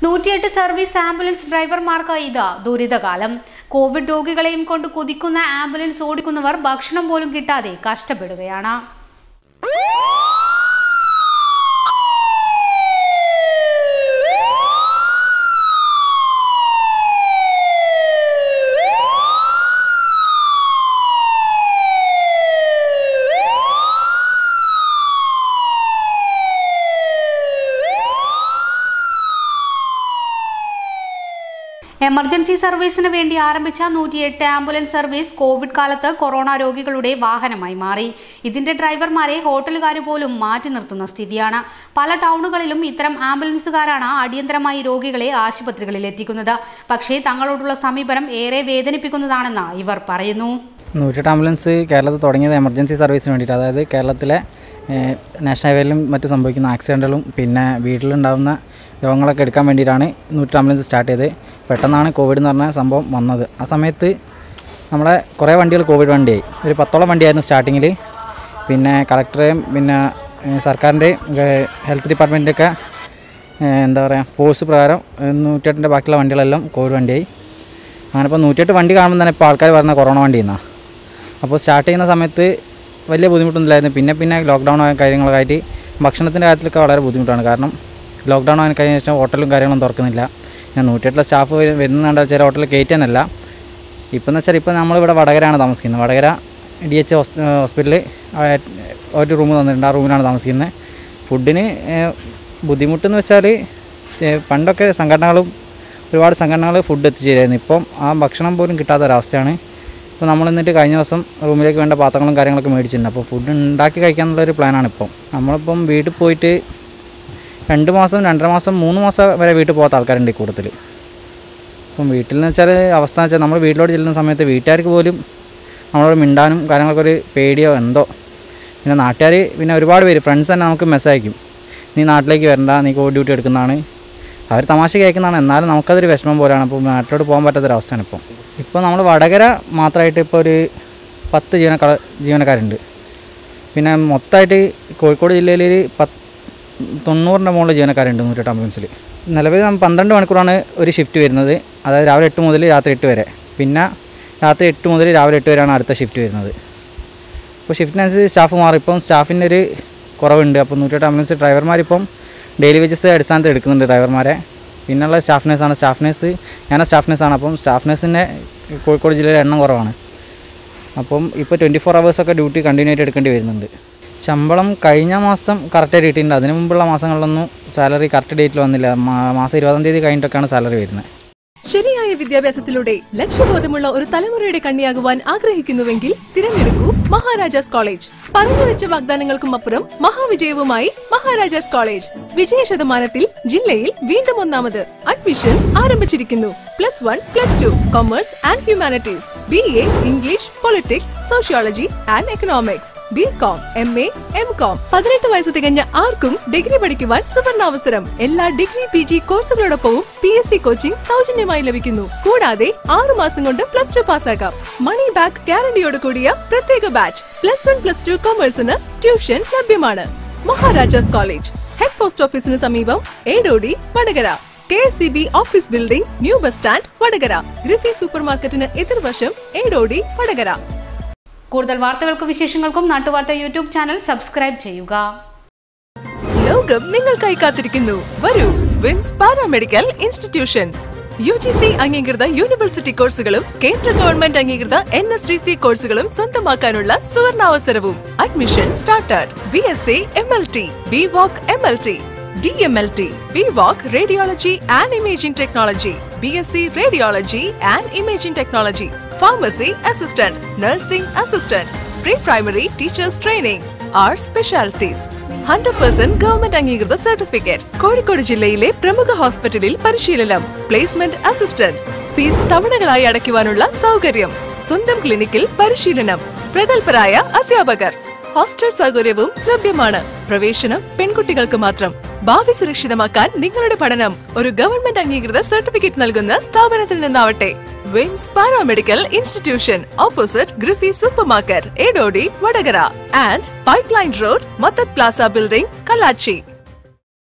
നൂറ്റിയെട്ട് service ambulance ഡ്രൈവർമാർക്ക് ഇത് ദുരിതകാലം Covid രോഗികളെയും കൊണ്ട് കുതിക്കുന്ന ആംബുലൻസ് ഓടിക്കുന്നവർ ഭക്ഷണം പോലും കിട്ടാതെ കഷ്ടപ്പെടുകയാണ് എമർജൻസി സർവീസിന് വേണ്ടി ആരംഭിച്ച നൂറ്റിയെട്ട് ആംബുലൻസ് സർവീസ് കോവിഡ് കാലത്ത് കൊറോണ രോഗികളുടെ വാഹനമായി മാറി ഇതിന്റെ ഡ്രൈവർമാരെ ഹോട്ടലുകാർ പോലും മാറ്റി നിർത്തുന്ന സ്ഥിതിയാണ് പല ടൗണുകളിലും ഇത്തരം ആംബുലൻസുകാരാണ് അടിയന്തരമായി രോഗികളെ ആശുപത്രികളിൽ എത്തിക്കുന്നത് പക്ഷേ തങ്ങളോടുള്ള സമീപനം ഏറെ വേദനിപ്പിക്കുന്നതാണെന്ന് ഇവർ പറയുന്നു നൂറ്റെട്ട് ആംബുലൻസ് കേരളത്തിൽ തുടങ്ങിയത് എമർജൻസി സർവീസിന് വേണ്ടിയിട്ട് അതായത് കേരളത്തിലെ ഏഹ്, നാഷണൽ ഹൈവേയിലും മറ്റ് സംഭവിക്കുന്ന ആക്സിഡൻറ്റുകളും പിന്നെ വീട്ടിലുണ്ടാകുന്ന രോഗങ്ങളൊക്കെ എടുക്കാൻ വേണ്ടിയിട്ടാണ് നൂറ്റെട്ട് ആംബുലൻസ് സ്റ്റാർട്ട് ചെയ്തത് പെട്ടെന്നാണ് കോവിഡ് എന്ന് പറഞ്ഞ സംഭവം വന്നത് ആ സമയത്ത് നമ്മളെ കുറേ വണ്ടികൾ കോവിഡ് വണ്ടിയായി ഒരു പത്തോളം വണ്ടിയായിരുന്നു സ്റ്റാർട്ടിങ്ങിൽ പിന്നെ കളക്ടറേയും പിന്നെ ഏഹ്, സർക്കാരിൻ്റെയും ഏഹ്, ഹെൽത്ത് ഡിപ്പാർട്ട്മെൻറ്റൊക്കെ ഏഹ്, എന്താ പറയുക ഫോഴ്സ് പ്രകാരം ഏഹ്, നൂറ്റെട്ടിൻ്റെ ബാക്കിയുള്ള വണ്ടികളെല്ലാം കോവിഡ് വണ്ടിയായി അങ്ങനെ ഇപ്പോൾ നൂറ്റിയെട്ട് വണ്ടി കാണുമ്പോൾ തന്നെ ഇപ്പോൾ ആൾക്കാർ പറയുന്ന കൊറോണ വണ്ടി എന്നാണ് അപ്പോൾ സ്റ്റാർട്ട് ചെയ്യുന്ന സമയത്ത് വലിയ ബുദ്ധിമുട്ടൊന്നുമില്ലായിരുന്നു പിന്നെ പിന്നെ ലോക്ക്ഡൗൺ ആയ കാര്യങ്ങളൊക്കെ ആയിട്ട് ഭക്ഷണത്തിൻ്റെ കാര്യത്തിലൊക്കെ വളരെ ബുദ്ധിമുട്ടാണ് കാരണം ലോക്ക്ഡൗൺ ആയ കഴിഞ്ഞ ശേഷം ഹോട്ടലും കാര്യങ്ങളും തുറക്കുന്നില്ല ഞാൻ നൂറ്റിയെട്ടിലെ സ്റ്റാഫ് വരുന്നുണ്ട് ചില ഹോട്ടലിൽ കയറ്റാനല്ല ഇപ്പം എന്ന് വെച്ചാൽ ഇപ്പോൾ നമ്മളിവിടെ വടകരയാണ് താമസിക്കുന്നത് വടകര ഡി എച്ച് ഹോസ്പിറ്റലിൽ ഒരു റൂം തന്നിട്ടുണ്ട് ആ റൂമിലാണ് താമസിക്കുന്നത് ഫുഡിന് ഏഹ്, ബുദ്ധിമുട്ടെന്ന് വെച്ചാൽ ഏഹ്, പണ്ടൊക്കെ സംഘടനകളും ഒരുപാട് സംഘടനകൾ ഫുഡ് എത്തിച്ചേരായിരുന്നു ഇപ്പം ആ ഭക്ഷണം പോലും കിട്ടാത്ത ഒരവസ്ഥയാണ് ഇപ്പോൾ നമ്മൾ എന്നിട്ട് കഴിഞ്ഞ ദിവസം റൂമിലേക്ക് വേണ്ട പാത്രങ്ങളും കാര്യങ്ങളൊക്കെ മേടിച്ചിട്ടുണ്ട് അപ്പോൾ ഫുഡ് ഉണ്ടാക്കി കഴിക്കാനുള്ളൊരു പ്ലാനാണ് ഇപ്പം നമ്മളിപ്പം വീട്ടിൽ പോയിട്ട് രണ്ട് മാസം രണ്ടര മാസം മൂന്ന് മാസം വരെ വീട്ടിൽ പോകാത്ത ആൾക്കാരുണ്ട് ഈ കൂട്ടത്തിൽ ഇപ്പം വീട്ടിൽ എന്ന് വെച്ചാൽ അവസ്ഥ എന്ന് വെച്ചാൽ നമ്മൾ വീട്ടിലോട്ട് ചെല്ലുന്ന സമയത്ത് വീട്ടുകാർക്ക് പോലും നമ്മളോട് മിണ്ടാനും കാര്യങ്ങളൊക്കെ ഒരു പേടിയോ എന്തോ പിന്നെ നാട്ടുകാർ പിന്നെ ഒരുപാട് പേര് ഫ്രണ്ട്സ് തന്നെ നമുക്ക് മെസ്സേജ് അയക്കും നീ നാട്ടിലേക്ക് വരണ്ട നീ കോവിഡ് ഡ്യൂട്ടി എടുക്കുന്നതാണ് അവർ തമാശ കേൾക്കുന്നതാണ് എന്നാലും നമുക്കതൊരു വിഷമം പോലെയാണ് അപ്പോൾ നാട്ടിലോട്ട് പോകാൻ പറ്റാത്തൊരവസ്ഥയാണ് ഇപ്പോൾ ഇപ്പോൾ നമ്മൾ വടകര മാത്രമായിട്ട് ഇപ്പോൾ ഒരു പത്ത് ജീവനക്കാർ ജീവനക്കാരുണ്ട് പിന്നെ മൊത്തമായിട്ട് കോഴിക്കോട് ജില്ലയിൽ ഒരു പത്ത് തൊണ്ണൂറിൻ്റെ മുകളിൽ ജീവനക്കാരുണ്ട് നൂറ്റെട്ട് ആംബുലൻസിൽ നിലവിൽ നമ്മൾ പന്ത്രണ്ട് മണിക്കൂറാണ് ഒരു ഷിഫ്റ്റ് വരുന്നത് അതായത് രാവിലെ എട്ട് മുതൽ രാത്രി എട്ട് വരെ പിന്നെ രാത്രി എട്ട് മുതൽ രാവിലെ എട്ട് വരെയാണ് അടുത്ത ഷിഫ്റ്റ് വരുന്നത് ഇപ്പോൾ ഷിഫ്റ്റിനനുസരിച്ച് സ്റ്റാഫ് മാറും ഇപ്പം സ്റ്റാഫിൻ്റെ ഒരു കുറവുണ്ട് അപ്പോൾ നൂറ്റെട്ട് ആംബുലൻസ് ഡ്രൈവർമാരിപ്പം ഡെയിലി വേജസ് അടിസ്ഥാനത്തിൽ എടുക്കുന്നുണ്ട് ഡ്രൈവർമാരെ പിന്നുള്ള സ്റ്റാഫ് നേഴ്സാണ് സ്റ്റാഫ് നേഴ്സ് ഞാൻ സ്റ്റാഫ് നേഴ്സാണ് അപ്പം സ്റ്റാഫ് നേഴ്സിൻ്റെ കോഴിക്കോട് ജില്ലയിൽ എണ്ണം കുറവാണ് അപ്പം ഇപ്പോൾ ട്വൻറ്റി ഫോർ അവേഴ്സൊക്കെ ഡ്യൂട്ടി കണ്ടിന്യൂ ആയിട്ട് എടുക്കേണ്ടി വരുന്നുണ്ട് ശമ്പളം കഴിഞ്ഞ മാസം കറക്റ്റായിട്ട് കിട്ടിയിട്ടുണ്ട് അതിന് മുമ്പുള്ള മാസങ്ങളിലൊന്നും സാലറി കറക്റ്റ് ഡേറ്റിൽ വന്നില്ല മാ- മാസം ഇരുപതാം തീയതി കഴിഞ്ഞിട്ടൊക്കെയാണ് സാലറി വരുന്നത് ശരിയായ വിദ്യാഭ്യാസത്തിലൂടെ ലക്ഷ്യബോധമുള്ള ഒരു തലമുറയുടെ കണ്ണിയാകുവാൻ ആഗ്രഹിക്കുന്നുവെങ്കിൽ തിരഞ്ഞെടുക്കൂ മഹാരാജാസ് കോളേജ് പറഞ്ഞുവെച്ച വാഗ്ദാനങ്ങൾക്കും അപ്പുറം മഹാവിജയവുമായി മഹാരാജാസ് കോളേജ് വിജയ ശതമാനത്തിൽ ജില്ലയിൽ വീണ്ടും ഒന്നാമത് അഡ്മിഷൻ ആരംഭിച്ചിരിക്കുന്നു plus one plus two commerce and humanities B A English politics sociology and economics B com M A M com പതിനെട്ട് വയസ്സ് തികഞ്ഞ ആർക്കും ഡിഗ്രി പഠിക്കുവാൻ സുവർണാവസരം എല്ലാ ഡിഗ്രി പി ജി കോഴ്സുകളോടൊപ്പവും പി എസ് സി കോച്ചിംഗ് സൗജന്യമായി ലഭിക്കുന്നു കൂടാതെ ആറു മാസം കൊണ്ട് പ്ലസ് ടു പാസ്സാക്കാം മണി ബാക്ക് ഗ്യാരണ്ടിയോട് കൂടിയ പ്രത്യേക batch plus one plus two കൊമേഴ്സിന് ട്യൂഷൻ ലഭ്യമാണ് മഹാരാജാസ് കോളേജ് ഹെഡ് പോസ്റ്റ് ഓഫീസിന് സമീപം Edodi Vadakara K S C B office building new bus stand Vadakara Griffy super മാർക്കറ്റിന് എതിർവശം ഏടോടി വടകര കൂടുതൽ വാർത്തകൾക്കും വിശേഷങ്ങൾക്കും നാട്ടുവാർത്ത യൂട്യൂബ് ചാനൽ സബ്സ്ക്രൈബ് ചെയ്യുക ലോകം നിങ്ങൾക്കായി കാത്തിരിക്കുന്നു വരൂ VIMS paramedical institution U G C അംഗീകൃത യൂണിവേഴ്സിറ്റി കോഴ്സുകളും കേന്ദ്ര ഗവൺമെന്റ് അംഗീകൃത എൻ എസ് ഡി സി കോഴ്സുകളും സ്വന്തമാക്കാനുള്ള സുവർണാവസരവും admission started B S C M L T B voc M L T D M L T B voc radiology and imaging technology B S C radiology and imaging technology pharmacy assistant nursing assistant pre primary teachers training our specialities hundred percent government അംഗീകൃത certificate Kozhikode ജില്ലയിലെ പ്രമുഖ ഹോസ്പിറ്റലിൽ പരിശീലനം placement assistant fees തവണകളായി അടയ്ക്കുവാനുള്ള സൗകര്യം സ്വന്തം ക്ലിനിക്കിൽ പരിശീലനം പ്രഗത്ഭരായ അധ്യാപകർ ഹോസ്റ്റൽ സൗകര്യവും ലഭ്യമാണ് പ്രവേശനം പെൺകുട്ടികൾക്ക് മാത്രം ഭാവി സുരക്ഷിതമാക്കാൻ നിങ്ങളുടെ പഠനം ഒരു ഗവൺമെന്റ് അംഗീകൃത സർട്ടിഫിക്കറ്റ് നൽകുന്ന സ്ഥാപനത്തിൽ നിന്നാവട്ടെ VIMS paramedical institution opposite Griffy super market Edodi Vadakara and pipeline road Mathath plaza building Kallachi